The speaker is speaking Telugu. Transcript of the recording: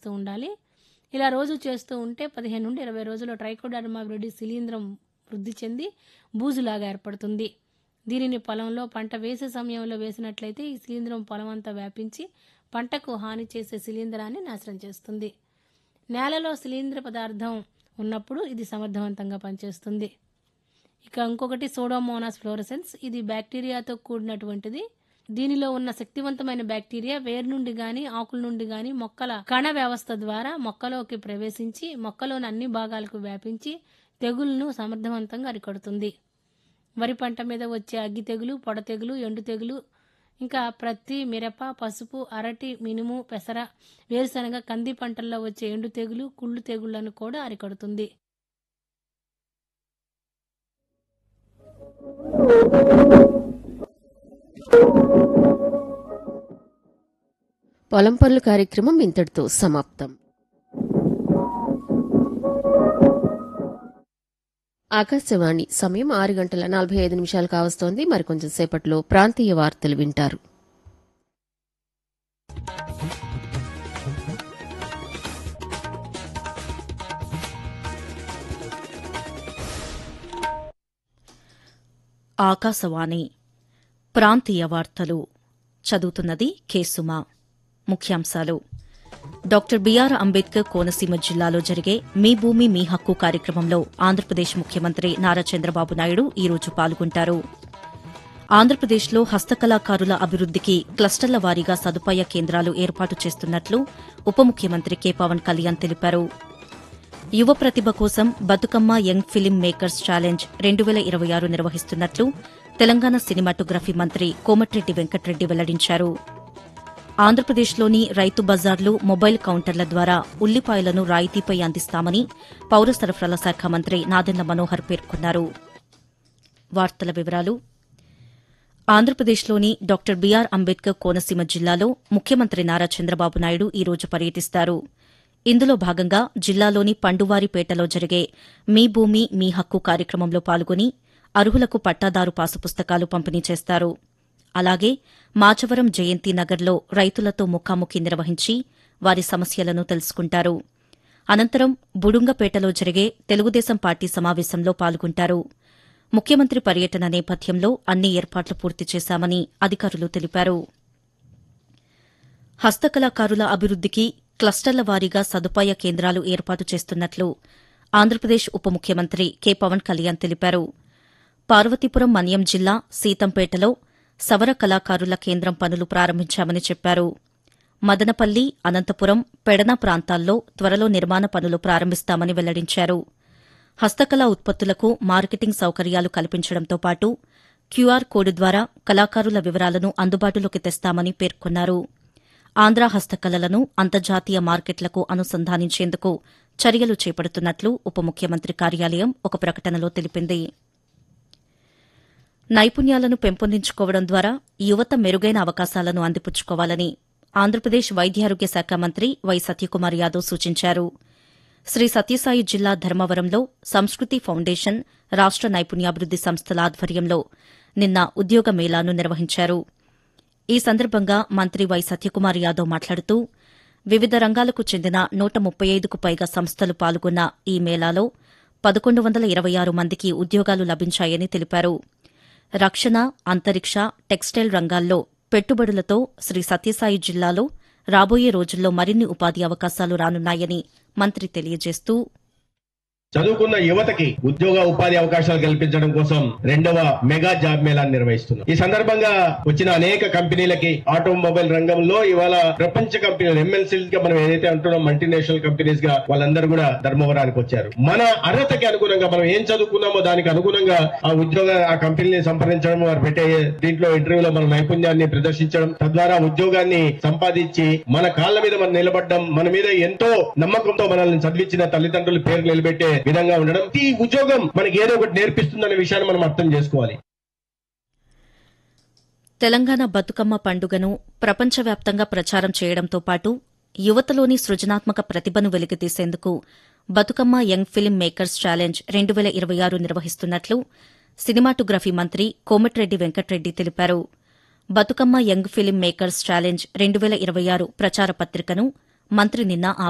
చేస్తూ ఉండాలి ఇలా రోజు చేస్తూ ఉంటే పదిహేను నుండి ఇరవై రోజుల్లో ట్రైకోడర్మా విరిడి శిలీంధ్రం వృద్ధి చెంది బూజులాగా ఏర్పడుతుంది దీనిని పొలంలో పంట వేసే సమయంలో వేసినట్లయితే ఈ శిలీంధ్రం పొలం అంతా వ్యాపించి పంటకు హాని చేసే శిలీంధ్రాన్ని నాశనం చేస్తుంది నేలలో శిలీంధ్ర పదార్థం ఉన్నప్పుడు ఇది సమర్థవంతంగా పనిచేస్తుంది ఇక ఇంకొకటి సోడోమోనాస్ ఫ్లోరసెన్స్ ఇది బ్యాక్టీరియాతో కూడినటువంటిది దీనిలో ఉన్న శక్తివంతమైన బ్యాక్టీరియా వేరు నుండి గాని ఆకుల నుండి గాని మొక్కల కణ వ్యవస్థ ద్వారా మొక్కలోకి ప్రవేశించి మొక్కలోని అన్ని భాగాలకు వ్యాపించి తెగుళ్లను సమర్థవంతంగా అరికడుతుంది వరి పంట మీద వచ్చే అగ్గి తెగులు పొడ తెగులు ఎండు తెగులు ఇంకా ప్రత్తి మిరప పసుపు అరటి మినుము పెసర వేరుశనగ కంది పంటల్లో వచ్చే ఎండు తెగులు కుళ్ళు తెగుళ్లను కూడా అరికడుతుంది పొలం పనులు కార్యక్రమం ఇంతటితో సమాప్తం ఆకాశవాణి సమయం ఆరు గంటల నలభై ఐదు నిమిషాలు కావస్తోంది మరికొంచెం సేపట్లో ప్రాంతీయ వార్తలు వింటారు ఆకాశవాణి ప్రాంతీయ వార్తలు చదువుతున్నది కేసుమా ముఖ్యాంశాలు డాక్టర్ బీఆర్ అంబేద్కర్ కోనసీమ జిల్లాలో జరిగే మీ భూమి మీ హక్కు కార్యక్రమంలో ఆంధ్రప్రదేశ్ ముఖ్యమంత్రి నారా చంద్రబాబు నాయుడు ఈరోజు పాల్గొంటారు ఆంధ్రప్రదేశ్లో హస్తకళాకారుల అభివృద్దికి క్లస్టర్ల వారీగా సదుపాయ కేంద్రాలు ఏర్పాటు చేస్తున్నట్లు ఉప ముఖ్యమంత్రి కె పవన్ కళ్యాణ్ తెలిపారు యువ ప్రతిభ కోసం Bathukamma young film makers challenge రెండు వేల ఇరవై ఆరు నిర్వహిస్తున్నట్లు తెలంగాణ సినిమాటోగ్రఫీ మంత్రి కోమటిరెడ్డి వెంకటరెడ్డి వెల్లడించారు ఆంధ్రప్రదేశ్లోని రైతు బజార్లు మొబైల్ కౌంటర్ల ద్వారా ఉల్లిపాయలను రాయితీపై అందిస్తామని పౌర సరఫరాల శాఖ మంత్రి నాదెండ్ల మనోహర్ పేర్కొన్నారు వార్తల వివరాలు ఆంధ్రప్రదేశ్లోని డాక్టర్ బీఆర్ అంబేద్కర్ కోనసీమ జిల్లాలో ముఖ్యమంత్రి నారా చంద్రబాబు నాయుడు ఈ రోజు పర్యటిస్తారు ఇందులో భాగంగా జిల్లాలోని పండువారిపేటలో జరిగే మీ భూమి మీ హక్కు కార్యక్రమంలో పాల్గొని అర్హులకు పట్టాదారు పాసు పుస్తకాలు పంపిణీ చేస్తారు అలాగే మాచవరం జయంతి నగర్లో రైతులతో ముఖాముఖి నిర్వహించి వారి సమస్యలను తెలుసుకుంటారు అనంతరం బుడుంగపేటలో జరిగే తెలుగుదేశం పార్టీ సమావేశంలో పాల్గొంటారు ముఖ్యమంత్రి పర్యటన నేపథ్యంలో అన్ని ఏర్పాట్లు పూర్తి చేశామని అధికారులు తెలిపారు హస్తకళాకారుల అభివృద్దికి క్లస్టర్ల వారీగా సదుపాయ కేంద్రాలు ఏర్పాటు చేస్తున్నట్లు ఆంధ్రప్రదేశ్ ఉప ముఖ్యమంత్రి కె పవన్ కళ్యాణ్ తెలిపారు పార్వతీపురం మన్యం జిల్లా సీతంపేటలో సవర కళాకారుల కేంద్రం పనులు ప్రారంభించామని చెప్పారు మదనపల్లి అనంతపురం పెడన ప్రాంతాల్లో త్వరలో నిర్మాణ పనులు ప్రారంభిస్తామని వెల్లడించారు హస్తకళా ఉత్పత్తులకు మార్కెటింగ్ సౌకర్యాలు కల్పించడంతో పాటు క్యూఆర్ కోడ్ ద్వారా కళాకారుల వివరాలను అందుబాటులోకి తెస్తామని పేర్కొన్నారు ఆంధ్ర హస్తకళలను అంతర్జాతీయ మార్కెట్లకు అనుసంధానించేందుకు చర్యలు చేపడుతున్నట్లు ఉప ముఖ్యమంత్రి కార్యాలయం ఒక ప్రకటనలో తెలిపింది నైపుణ్యాలను పెంపొందించుకోవడం ద్వారా యువత మెరుగైన అవకాశాలను అందిపుచ్చుకోవాలని ఆంధ్రప్రదేశ్ వైద్యారోగ్య శాఖ మంత్రి వై సత్యకుమార్ యాదవ్ సూచించారు శ్రీ సత్యసాయి జిల్లా ధర్మవరంలో సంస్కృతి ఫౌండేషన్ రాష్ట నైపుణ్యాభివృద్ది సంస్థల ఆధ్వర్యంలో నిన్న ఉద్యోగ మేళాను నిర్వహించారు ఈ సందర్భంగా మంత్రి వై సత్యకుమార్ యాదవ్ మాట్లాడుతూ వివిధ రంగాలకు చెందిన నూట ముప్పై ఐదుకు పైగా సంస్థలు పాల్గొన్న ఈ మేళాలో పదకొండు వందల ఇరవై ఆరు మందికి ఉద్యోగాలు లభించాయని తెలిపారు రక్షణ అంతరిక్ష టెక్స్టైల్ రంగాల్లో పెట్టుబడులతో శ్రీ సత్యసాయి జిల్లాలో రాబోయే రోజుల్లో మరిన్ని ఉపాధి అవకాశాలు రానున్నాయని మంత్రి తెలియజేస్తూ చదువుకున్న యువతకి ఉద్యోగ ఉపాధి అవకాశాలు కల్పించడం కోసం రెండవ మెగా జాబ్ మేళాన్ని నిర్వహిస్తున్నాం ఈ సందర్భంగా వచ్చిన అనేక కంపెనీలకి ఆటోమొబైల్ రంగంలో ఇవాళ ప్రపంచ కంపెనీలు ఎంఎన్సీస్ గా మనం ఏదైతే అంటున్నాం మల్టీనేషనల్ కంపెనీస్ గా వాళ్ళందరూ కూడా ధర్మవరానికి వచ్చారు మన అర్హతకి అనుగుణంగా మనం ఏం చదువుకున్నామో దానికి అనుగుణంగా ఆ ఉద్యోగ ఆ కంపెనీని సంప్రదించడం వారు పెట్టే దీంట్లో ఇంటర్వ్యూలో మన నైపుణ్యాన్ని ప్రదర్శించడం తద్వారా ఉద్యోగాన్ని సంపాదించి మన కాళ్ళ మీద మనం నిలబడడం మన మీద ఎంతో నమ్మకంతో మనల్ని చదివించిన తల్లిదండ్రుల పేరు నిలబెట్టే విధంగా ఉండడం ఈ ఉద్యోగం మనకి ఏదో ఒకటి నేర్పిస్తుందనే విషయాన్ని మనం అర్థం చేసుకోవాలి తెలంగాణ బతుకమ్మ పండుగను ప్రపంచవ్యాప్తంగా ప్రచారం చేయడంతో పాటు యువతలోని సృజనాత్మక ప్రతిభను వెలికితీసేందుకు Bathukamma young film makers challenge రెండు వేల ఇరవై ఆరు నిర్వహిస్తున్నట్లు సినిమాటోగ్రఫీ మంత్రి కోమటిరెడ్డి వెంకటరెడ్డి తెలిపారు Bathukamma young film makers challenge రెండు వేల ఇరవై ఆరు ప్రచార పత్రికను మంత్రి నిన్న